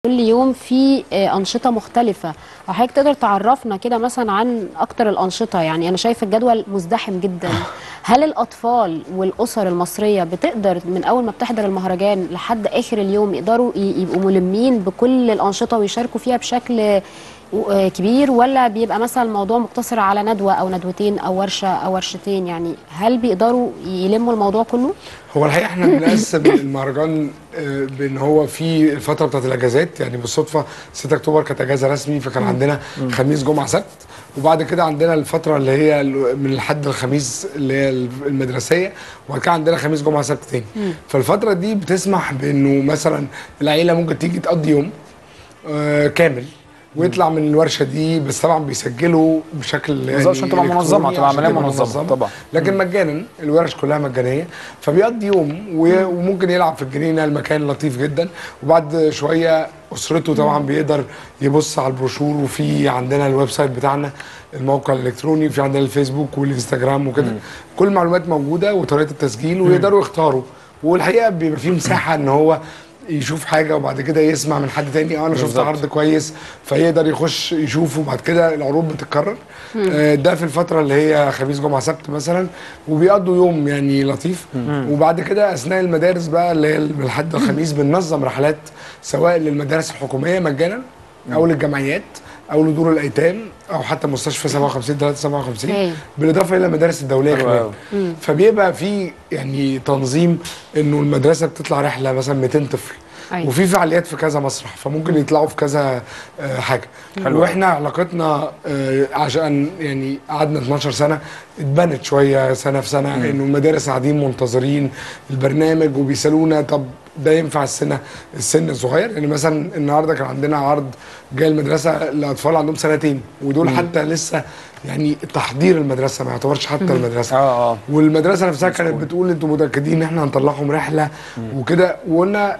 كل يوم في آه، انشطه مختلفه وحضرتك تقدر تعرفنا كده مثلا عن اكتر الانشطه يعني انا شايفه الجدول مزدحم جدا هل الاطفال والاسر المصريه بتقدر من اول ما بتحضر المهرجان لحد اخر اليوم يقدروا ي- يبقوا ملمين بكل الانشطه ويشاركوا فيها بشكل آه، كبير ولا بيبقى مثلا الموضوع مقتصر على ندوه او ندوتين او ورشه او ورشتين يعني هل بيقدروا يلموا الموضوع كله هو الحقيقه احنا بنقسم المهرجان آه، بان هو في الفتره بتاعت الاجازات يعني بالصدفه 6 اكتوبر كانت اجازه رسمي فكان عندنا خميس جمعه سبت وبعد كده عندنا الفتره اللي هي ال- من الحد الخميس اللي هي المدرسيه وبعد كده عندنا خميس جمعه سبت تاني فالفتره دي بتسمح بانه مثلا العيله ممكن تيجي تقضي يوم آه، كامل ويطلع من الورشه دي بس طبعا بيسجلوا بشكل بالظبط، عشان تبقى منظمة، إلكتروني تبقى عشان عملية منظمة، طبعا. لكن مجانا الورش كلها مجانيه فبيقضي يوم و- وممكن يلعب في الجنينه المكان لطيف جدا وبعد شويه اسرته طبعا بيقدر يبص على البروشور وفي عندنا الويب سايت بتاعنا الموقع الالكتروني وفي عندنا الفيسبوك والانستجرام وكده كل المعلومات موجوده وطريقه التسجيل ويقدروا يختاروا والحقيقه بيبقى في مساحه ان هو يشوف حاجه وبعد كده يسمع من حد تاني اه انا شفت بالظبط. عرض كويس فيقدر يخش يشوفه وبعد كده العروض بتتكرر آه، ده في الفتره اللي هي خميس جمعه سبت مثلا وبيقضوا يوم يعني لطيف وبعد كده اثناء المدارس بقى اللي هي من الحد الخميس بننظم رحلات سواء للمدارس الحكوميه مجانا او للجمعيات او لدور الايتام او حتى مستشفى 57 357 أوكي. بالاضافه الى المدارس الدوليه حلو كمان أوي. فبيبقى في يعني تنظيم انه المدرسه بتطلع رحله مثلا 200 طفل أيوة. وفي فعاليات في كذا مسرح فممكن يطلعوا في كذا آه، حاجه حلو. واحنا علاقتنا آه، عشان يعني قعدنا 12 سنه اتبنت شويه سنه في سنه انه المدارس قاعدين منتظرين البرنامج وبيسالونا طب ده ينفع السنه السن الصغير يعني مثلا النهارده كان عندنا عرض جاي المدرسه لاطفال عندهم سنتين ودول حتى لسه يعني تحضير المدرسه ما يعتبرش حتى المدرسه اه اه والمدرسه نفسها كانت بتقول انتوا متاكدين ان احنا هنطلعهم رحله وكده وقلنا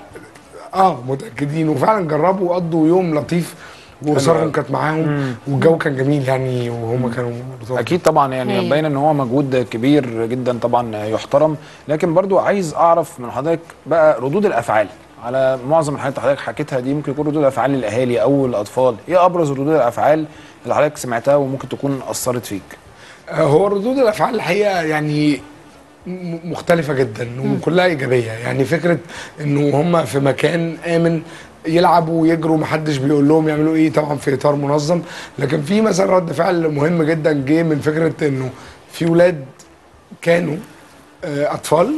اه متاكدين وفعلا جربوا وقضوا يوم لطيف واسرهم أوي. كانت معاهم والجو كان جميل يعني وهم كانوا لطاف. اكيد طبعا يعني هي. باين ان هو مجهود كبير جدا طبعا يحترم لكن برضو عايز اعرف من حضرتك بقى ردود الافعال على معظم الحاجات اللي حضرتك حكيتها دي ممكن يكون ردود افعال للاهالي او الاطفال ايه ابرز ردود الافعال اللي حضرتك سمعتها وممكن تكون اثرت فيك آه، هو ردود الافعال الحقيقه يعني م- مختلفه جدا وكلها ايجابيه يعني فكره انه هم في مكان امن يلعبوا ويجروا محدش بيقول لهم يعملوا ايه طبعا في اطار منظم لكن في مثلا رد فعل مهم جدا جه من فكره انه في ولاد كانوا آه، اطفال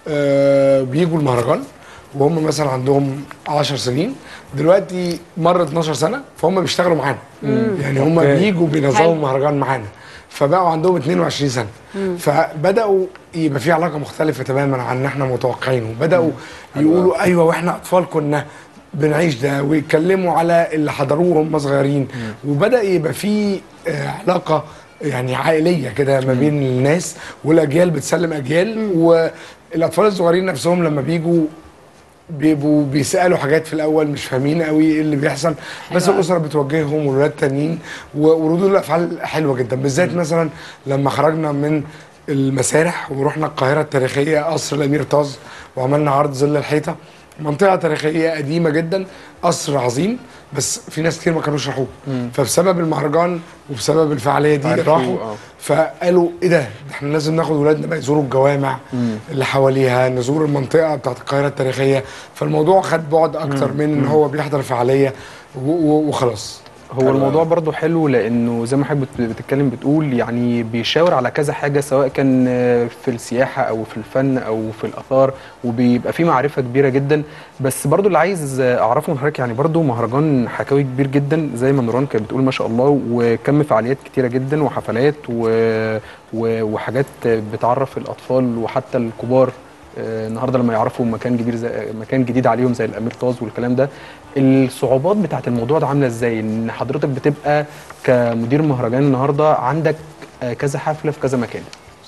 آه، بيجوا المهرجان وهم مثلا عندهم 10 سنين دلوقتي مر 12 سنه فهم بيشتغلوا معانا يعني هم أوكي. بيجوا بينظموا حلو. المهرجان معانا فبقوا عندهم 22 سنه فبداوا يبقى في علاقه مختلفه تماما عن اللي احنا متوقعينه بداوا يقولوا ايوه واحنا اطفال كنا بنعيش ده ويتكلموا على اللي حضروه وهم صغيرين وبدا يبقى في آه، علاقه يعني عائليه كده ما بين الناس والاجيال بتسلم اجيال والاطفال الصغيرين نفسهم لما بيجوا بيبقوا بيسالوا حاجات في الاول مش فاهمين قوي ايه اللي بيحصل بس حلو أوي. الاسره بتوجههم والولاد تانيين و- وردود الافعال حلوه جدا بالذات مثلا لما خرجنا من المسارح ورحنا القاهره التاريخيه قصر الامير طاز وعملنا عرض ظل الحيطه منطقه تاريخيه قديمه جدا قصر عظيم بس في ناس كتير ما كانوش راحوه فبسبب المهرجان وبسبب الفعاليه دي عرفوه، راحوا آه. فقالوا ايه ده ده احنا لازم ناخد ولادنا بقى يزوروا الجوامع اللي حواليها نزور المنطقه بتاعت القاهره التاريخيه فالموضوع خد بعد اكتر من ان هو بيحضر فعاليه و- و- وخلاص هو حلو الموضوع أوي. برضو حلو لانه زي ما حضرتك بت- بتتكلم بتقول يعني بيشاور على كذا حاجه سواء كان آه، في السياحه او في الفن او في الاثار وبيبقى في معرفه كبيره جدا بس برضو اللي عايز آه، اعرفه من حضرتك يعني برضو مهرجان حكاوي كبير جدا زي ما نوران كانت بتقول ما شاء الله وكم فعاليات كتيره جدا وحفلات و... و... وحاجات بتعرف الاطفال وحتى الكبار آه، النهارده لما يعرفوا مكان جديد زي مكان جديد عليهم زي الامير طاز والكلام ده الصعوبات بتاعت الموضوع ده عامله ازاي ان حضرتك بتبقى كمدير مهرجان النهارده عندك آه، كذا حفله في كذا مكان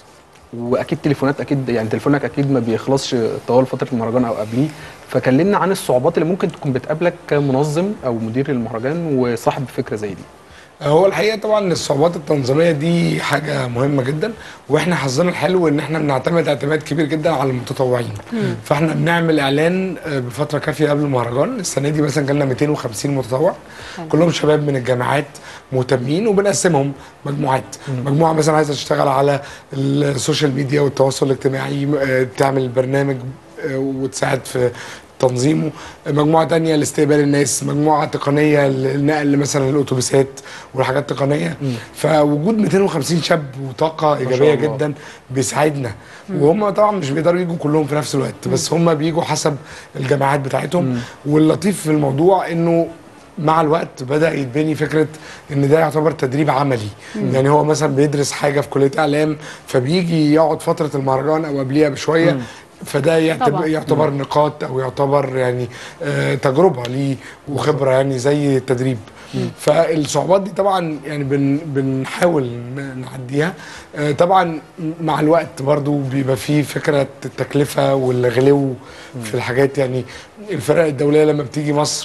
واكيد تليفونات اكيد يعني تليفونك اكيد ما بيخلصش طوال فتره المهرجان او قبليه فكلمنا عن الصعوبات اللي ممكن تكون بتقابلك كمنظم او مدير المهرجان وصاحب فكره زي دي هو الحقيقه طبعا الصعوبات التنظيميه دي حاجه مهمه جدا واحنا حظنا الحلو ان احنا بنعتمد اعتماد كبير جدا على المتطوعين فاحنا بنعمل اعلان آه، بفتره كافيه قبل المهرجان السنه دي مثلا جالنا 250 متطوع كلهم شباب من الجامعات مهتمين وبنقسمهم مجموعات مجموعه مثلا عايزه تشتغل على السوشيال ميديا والتواصل الاجتماعي آه، تعمل برنامج آه، وتساعد في تنظيمه مجموعه تانية لاستقبال الناس مجموعه تقنيه للنقل مثلا الاتوبيسات والحاجات التقنيه فوجود 250 شاب وطاقه ايجابيه الله. جدا بيساعدنا وهم طبعا مش بيقدروا يجوا كلهم في نفس الوقت بس هم بيجوا حسب الجامعات بتاعتهم واللطيف في الموضوع انه مع الوقت بدا يتبني فكره ان ده يعتبر تدريب عملي يعني هو مثلا بيدرس حاجه في كليه اعلام فبيجي يقعد فتره المهرجان او قبليها بشويه فده يعتبر, طبعاً. يعتبر نقاط او يعتبر يعني آه تجربه ليه وخبره يعني زي التدريب فالصعوبات دي طبعا يعني بن بنحاول ن- نعديها آه طبعا مع الوقت برضو بيبقى فيه فكره التكلفه والغلو في الحاجات يعني الفرق الدوليه لما بتيجي مصر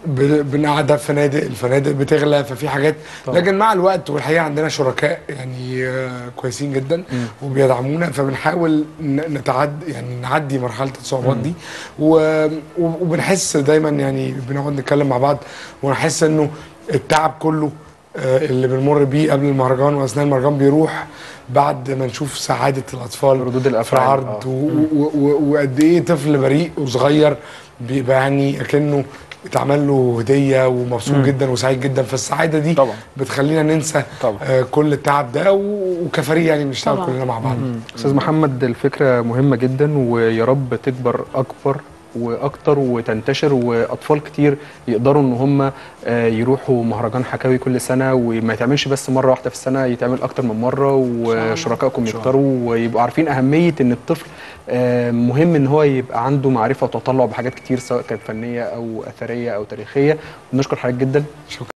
ب- بنقعدها في فنادق الفنادق بتغلى ففي حاجات طبعا. لكن مع الوقت والحقيقه عندنا شركاء يعني آه، كويسين جدا وبيدعمونا فبنحاول ن- نتعد يعني نعدي مرحله الصعوبات دي و- و- وبنحس دايما يعني بنقعد نتكلم مع بعض ونحس انه التعب كله آه، اللي بنمر بيه قبل المهرجان واثناء المهرجان بيروح بعد ما نشوف سعاده الاطفال ردود في الأفعال، العرض آه. و- و- و- وقد ايه طفل بريء وصغير بيبقى يعني اكنه اتعمل له هديه ومبسوط جدا وسعيد جدا فالسعاده دي طبعا. بتخلينا ننسى طبعا. آه كل التعب ده و- وكفريق يعني بنشتغل طبعا. كلنا مع بعض استاذ محمد الفكره مهمه جدا ويا رب تكبر اكبر واكتر وتنتشر واطفال كتير يقدروا ان هم آه، يروحوا مهرجان حكاوي كل سنه وما يتعملش بس مره واحده في السنه يتعمل اكتر من مره وشركائكم يختاروا ويبقوا عارفين اهميه ان الطفل آه، مهم ان هو يبقى عنده معرفه وتطلع بحاجات كتير سواء كانت فنيه او اثريه او تاريخيه بنشكر حضرتك جدا شكرا